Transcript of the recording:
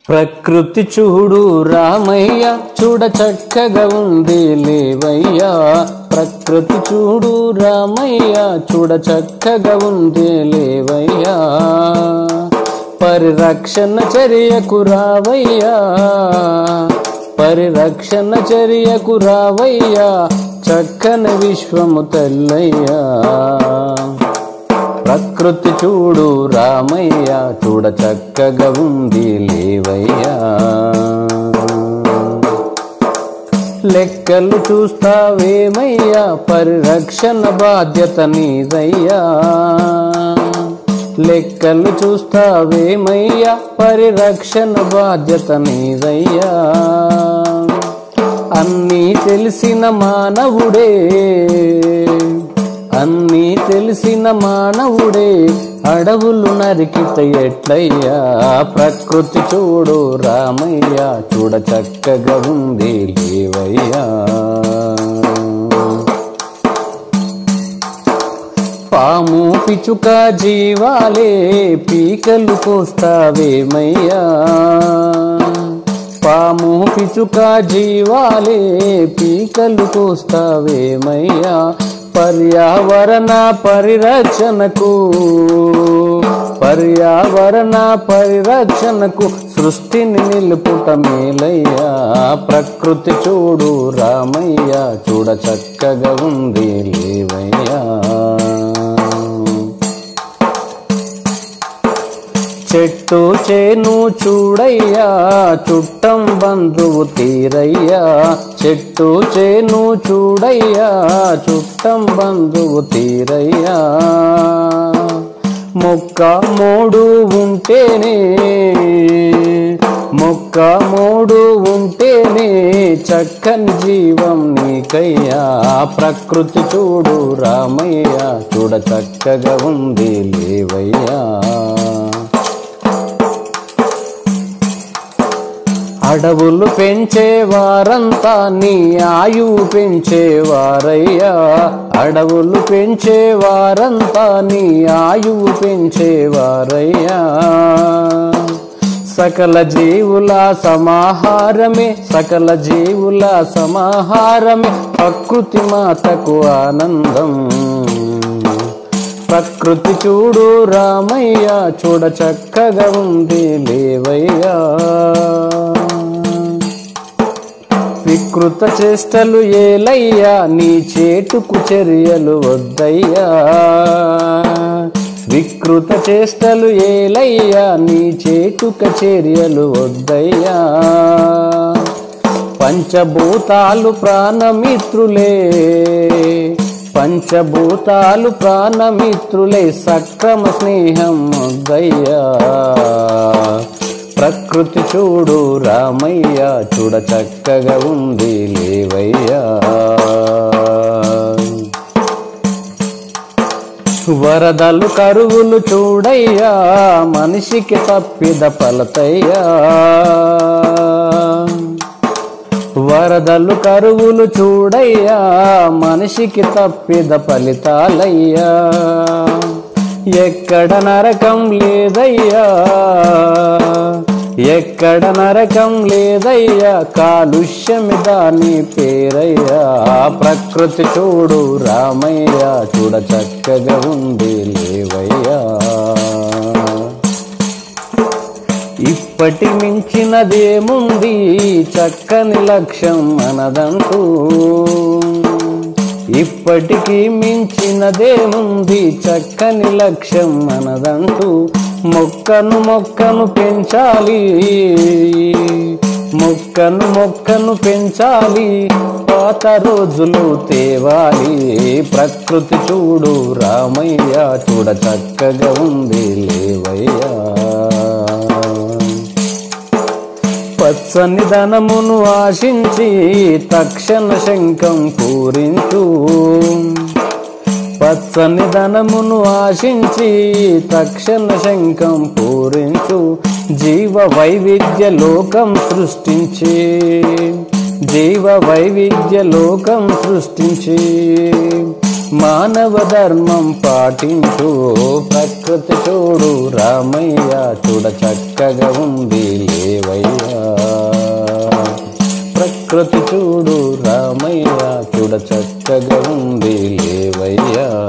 ప్రకృతి చూడు రామయ్య చూడ చక్కగా ఉంది లేవయ్యా ప్రకృతి చూడు రామయ్య చూడ చక్కగా ఉంది లేవయ్యా పరిరక్షణ చర్యకు రావయ్యా పరిరక్షణ చర్యకు రావయ్యా చక్కని విశ్వము తల్లయ్యా ప్రకృతి చూడు రామయ్య చూడ చక్కగా ఉంది లేవయ్యా లెక్కలు చూస్తావేమయ్యా పరిరక్షణ బాధ్యత నీదయ్యా లెక్కలు చూస్తావేమయ్యా పరిరక్షణ బాధ్యత నీదయ్యా అన్నీ తెలిసిన మానవుడే అన్నీ తెలిసిన మానవుడే అడవులు నరికిత ఎట్లయ్యా ప్రకృతి చూడు రామయ్య చూడ చక్కగా ఉంది లేవయ్యా పాము పిచుక జీవాలే పీకలు కోస్తావేమయ్యా పాము పిచుక జీవాలే పీకలు కోస్తావేమయ్యా పర్యావరణ పరిరక్షణకు పర్యావరణ పరిరక్షణకు సృష్టిని నిలుపుట మేలయ్యా ప్రకృతి చూడు రామయ్య చూడ చక్కగా ఉంది లేవయ్యా చెట్టు చేను చూడయ్యా చుట్టం బంధువు తీరయ్యా చెట్టు చేను చూడయ్యా చుట్టం బంధువు తీరయ్యా మొక్క మోడు ఉంటేనే మొక్క మోడు ఉంటేనే చక్కని జీవం నీకయ్యా ప్రకృతి చూడు రామయ్య చూడ చక్కగా ఉంది లేవయ్యా అడవులు పెంచేవారంతా నీ ఆయువు పెంచేవారయ్యా అడవులు పెంచేవారంతా నీ ఆయువు పెంచేవారయ్యా సకల జీవుల సమాహారమే సకల జీవుల సమాహారమే ప్రకృతి మాతకు ఆనందం ప్రకృతి చూడు రామయ్య చూడ చక్కగా ఉంది లేవయ్యా వికృత చేష్టలు ఏలయ్యా నీ చేటుకు చర్యలు వద్దయ్యా వికృత చేష్టలు ఏలయ్యా నీ చేటుక చర్యలు వద్దయ్యా పంచభూతాలు ప్రాణమిత్రులే పంచభూతాలు ప్రాణమిత్రులే సక్రమ స్నేహం వద్దయ్యా ప్రకృతి చూడు రామయ్య చూడ చక్కగా ఉంది లేవయ్యా వరదలు కరువులు చూడయ్యా మనిషికి తప్పిద పలతయ్యా వరదలు కరువులు చూడయ్యా మనిషికి తప్పిద ఫలితాలయ్యా ఎక్కడ నరకం లేదయ్యా ఎక్కడ నరకం లేదయ్యా కాలుష్యమిదా నీ పేరయ్యా ప్రకృతి చూడు రామయ్య చూడ చక్కగా ఉంది లేవయ్యా ఇప్పటి మించినదేముంది చక్కని లక్ష్యం మనదంటూ ఇప్పటికి మించినదేముంది చక్కని లక్ష్యం మనదంటూ మొక్కను మొక్కను పెంచాలి మొక్కను మొక్కను పెంచాలి పాత రోజులు తేవాలి ప్రకృతి చూడు రామయ్య చూడ చక్కగా ఉంది లేవయ్యా పచ్చని ధనమును ఆశించి తక్షణ శంఖం పూరించు పచ్చని ధనమును ఆశించి తక్షణ శంఖం పూరించు జీవ వైవిధ్య లోకం సృష్టించి జీవ వైవిధ్య లోకం సృష్టించి మానవ ధర్మం పాటించు ప్రకృతి చూడు రామయ్య చూడ చక్కగా ఉంది లేవయ్యా ప్రకృతి చూడు రామయ్య చూడ చక్కగా ఉంది లేవయ్యా